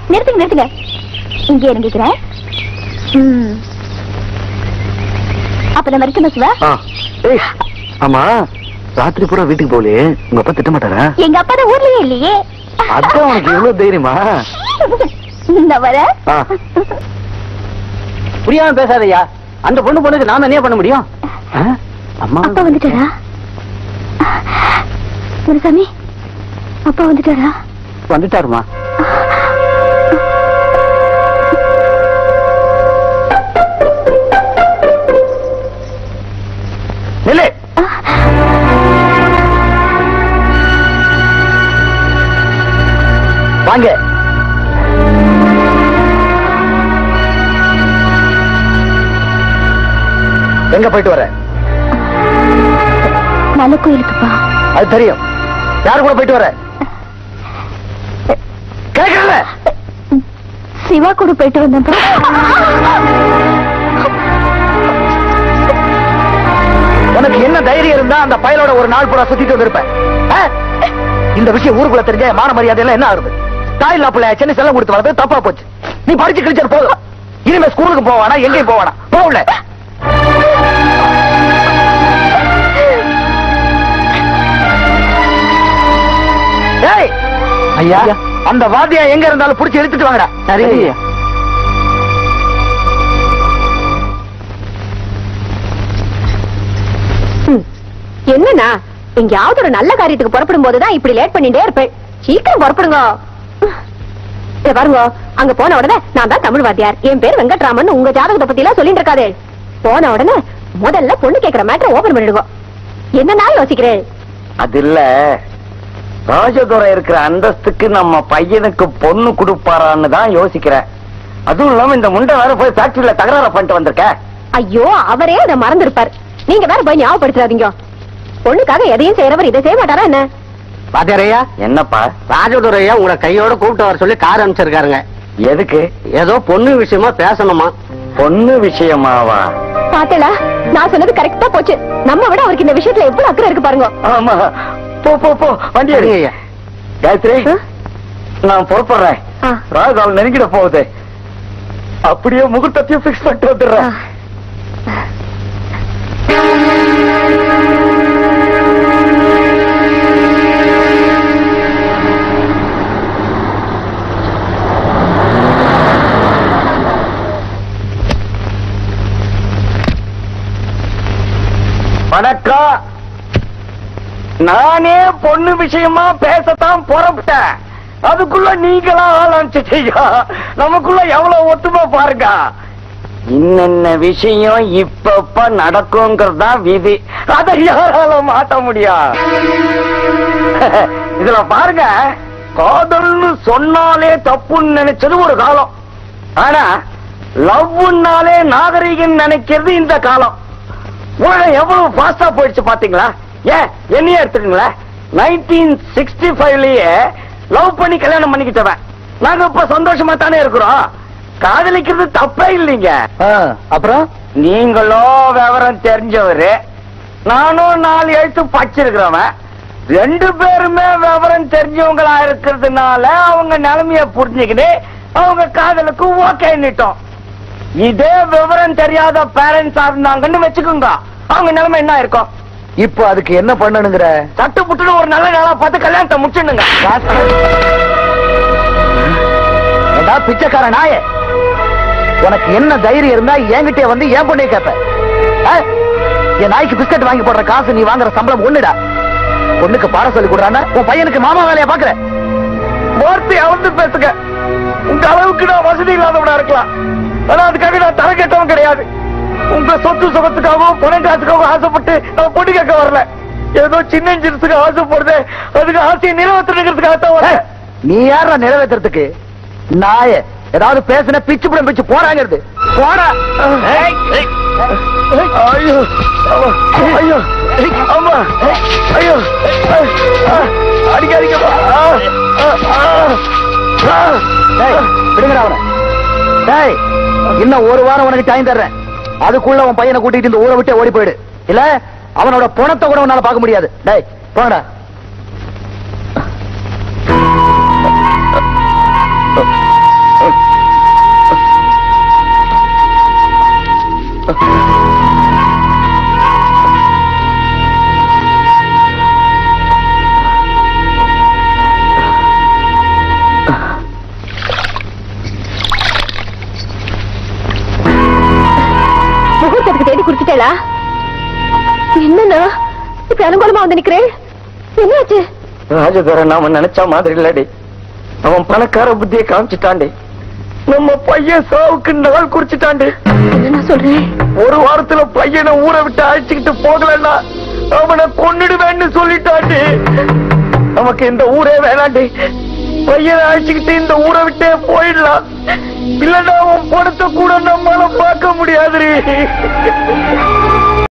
நிறுத்துங்க நிறுத்துங்க இங்கே இறங்கிக்கிறேன் ம். அப்ப நம்ம இருக்கணும் சிவா ஆ. ஏய், ஆமா ராத்திரி பூரா வீட்டுக்கு போகலையே உங்க அப்பா திட்ட மாட்டாரா எங்க அப்பா தான் ஊர்லயே இல்லையே அதான் உனக்கு இவ்வளவு தைரியமா நான் வரேன் ஆ. புரியாம பேசாதய்யா அந்த பொண்ணு பொண்ணுக்கு நாம என்ன பண்ண முடியும் ஆ? அம்மா அப்பா வந்துட்டாரா முனுசாமி அப்பா வந்துட்டாரா வந்துட்டாருமா நில்லு வாங்க எங்க போயிட்டு வர நல்ல கோயிலுக்குப்பா அது தெரியும் யாரு கூட போயிட்டு வர கேட்கல சிவா கூட போயிட்டு வந்தேன்ப்பா உனக்கு என்ன தைரியம் இருந்தா அந்த பயலோட ஒரு நாள் பூரா சுத்திட்டு வந்திருப்பேன் ஆ? இந்த விஷயம் ஊருக்குள்ள தெரிஞ்ச மான மரியாதை எல்லாம் என்ன ஆகுது தாய் பிள்ளை சென்னை செல்லம் கொடுத்து வரது தப்பா போச்சு நீ படிச்சு கிழிச்சது போதும் இனிமே ஸ்கூலுக்கு போவானா எங்கேயும் போவானா போகல ஏய் ஐயா அந்த வாத்தியா எங்க இருந்தாலும் புடிச்சு எடுத்துட்டு வாங்கடா சரி ஐயா என்னண்ணா எங்கேயாவது ஒரு நல்ல காரியத்துக்கு புறப்படும் போதுதான் இப்படி லேட் பண்ணிட்டே இருப்பேன் சீக்கிரம் புறப்படுங்க இத பாருங்க அங்க போன உடனே நான் தான் தமிழ் வாத்தியார் என் பேர் வெங்கட்ராமன் உங்க ஜாதகத்தை பத்தி எல்லாம் சொல்லிட்டு இருக்காதே போன உடனே முதல்ல பொண்ணு கேக்குற மேட்டர் ஓபன் பண்ணிடுங்க என்னன்னா யோசிக்கிறேன் அது இல்ல ராஜதுரை இருக்கிற அந்தஸ்துக்கு நம்ம பையனுக்கு பொண்ணு கொடுப்பாரான்னு தான் யோசிக்கிறேன் அதுவும் இல்லாம இந்த முண்டை வேற போய் ஃபேக்டரியில தகராறு பண்ணிட்டு வந்திருக்க ஐயோ அவரே அதை மறந்துருப்பார் நீங்க வேற போய் ஞாபகப்படுத்தாதீங்க பொண்ணுக்காக எதையும் செய்யறவர் இதை செய்ய மாட்டாரா என்ன பாத்தியாரையா என்னப்பா ராஜதுரையா உங்களை கையோட கூப்பிட்டு வர சொல்லி கார் அனுப்பிச்சிருக்காருங்க எதுக்கு ஏதோ பொண்ணு விஷயமா பேசணுமா பொண்ணு விஷயமாவா பாத்தேளா நான் சொன்னது கரெக்டா போச்சு நம்ம விட அவருக்கு இந்த விஷயத்துல எவ்வளவு அக்கறை இருக்கு பாருங்க ஆமா போ போ போ வண்டி எடு. சரிங்க ஐயா. காயத்ரி ஆ? நான் புறப்படுறேன் ஆ. ராகால் நெருங்கிட போகுது அப்படியே முகூர்த்தத்தையும் பிக்ஸ் பண்ணிட்டு வந்துடுறேன் வணக்கம் நானே பொண்ணு விஷயமா பேசத்தான் புறப்பட்டேன் அதுக்குள்ள நீங்களா ஆரம்பிச்சிட்டீங்க நமக்குள்ள எவ்வளவு ஒத்துமை பாருங்க இன்னென்ன விஷயம் இப்பப்ப நடக்குங்கிறது தான் விதி அதை யாரால மாட்ட முடியும் இதுல பாருங்க காதல்னு சொன்னாலே தப்புன்னு நினைச்சது ஒரு காலம் ஆனா லவ்னாலே நாகரிகம் நினைக்கிறது இந்த காலம் உலகம் எவ்வளவு ஃபாஸ்டா போயிடுச்சு பாத்தீங்களா ஏன் என்னையே எடுத்துக்கங்களேன் நைன்டீன் சிக்ஸ்டி ஃபைவ்லயே லவ் பண்ணி கல்யாணம் பண்ணிக்கிட்டவன் நாங்க இப்ப சந்தோஷமா தானே இருக்கிறோம் காதலிக்கிறது தப்பே இல்லைங்க அப்புறம் நீங்களோ விவரம் தெரிஞ்சவரு நானும் நாலு எழுத்து படிச்சிருக்கிறவன் ரெண்டு பேருமே விவரம் தெரிஞ்சவங்களா இருக்கிறதுனால அவங்க நிலைமைய புரிஞ்சுக்கிட்டு அவங்க காதலுக்கு ஓகேன்னுட்டோம் இதே விவரம் தெரியாத பேரண்ட்ஸா இருந்தாங்கன்னு வச்சுக்கோங்க அவங்க நிலைமை என்ன இருக்கும் இப்போ அதுக்கு என்ன பண்ணணுங்கிற சட்டு புட்டுன்னு ஒரு நல்ல நாளா பார்த்து கல்யாணத்தை முடிச்சுடுங்க ஏண்டா பிச்சைக்கார நாயே உனக்கு என்ன தைரியம் இருந்தா என்கிட்ட வந்து ஏன் பொண்ணே கேப்ப ஆ? என் நாய்க்கு பிஸ்கட் வாங்கி போடுற காசு நீ வாங்குற சம்பளம் ஒண்ணுடா பொண்ணுக்கு பாடம் சொல்லி கொடுறானா உன் பையனுக்கு மாமா வேலையா பாக்குற வார்த்தை அவர்ந்து பேசுங்க உங்க அளவுக்கு நான் வசதி இல்லாதவனா இருக்கலாம் ஆனா அதுக்காக நான் தர கேட்டவன் கிடையாது உங்க சொத்து சுகத்துக்காகவும் பணம் காசுக்காகவும் ஆசைப்பட்டு நான் பொண்ணு கேட்க வரல ஏதோ சின்ன சிறுசுக்கு ஆசைப்படுது அதுக்கு ஆசையை நிறைவேற்றுறதுக்காக தான் வரேன் நீ யாரா நிறைவேற்றுறதுக்கு நாய ஏதாவது பேசுன பிச்சு புடம் பிச்சு போறாங்கிறது போடா ஐயோ அம்மா, ஐயோ அம்மா ஐயோ அடிக்காதீங்கப்பா ஆ, ஆ, ஆ, ஆ. டேய், விடுங்கடா அவனை டேய் இன்னும் ஒரு வாரம் உனக்கு டைம் தர்றேன் அதுக்குள்ள உன் பையனை கூட்டிட்டு இந்த ஊரை விட்டு ஓடி போயிடு இல்ல அவனோட பணத்தை கூட உன்னால பார்க்க முடியாது டேய் போங்கடா முகூர்த்தத்துக்கு தேடி குடிச்சிட்டேளா என்னண்ணா இப்ப அனுகூலமா வந்து நிக்கிறேன் என்னாச்சு ராஜதுரன் நாம நினைச்ச மாதிரி இல்லடி அவன் பணக்கார புத்தியை காமிச்சிட்டாண்டி நம்ம பையன் சாவுக்கு நாள் குறிச்சிட்டாண்டி என்ன சொல்றேன் ஒரு வாரத்துல பையனை ஊரை விட்டு அழைச்சுக்கிட்டு போகலன்னா அவனை கொன்னுடுவேன்னு சொல்லிட்டாண்டி நமக்கு இந்த ஊரே வேணாண்டி பையனை அழைச்சுக்கிட்டு இந்த ஊரை விட்டே போயிடலாம் இல்லன்னா அவன் பணத்தை கூட நம்மளால பார்க்க முடியாதுரி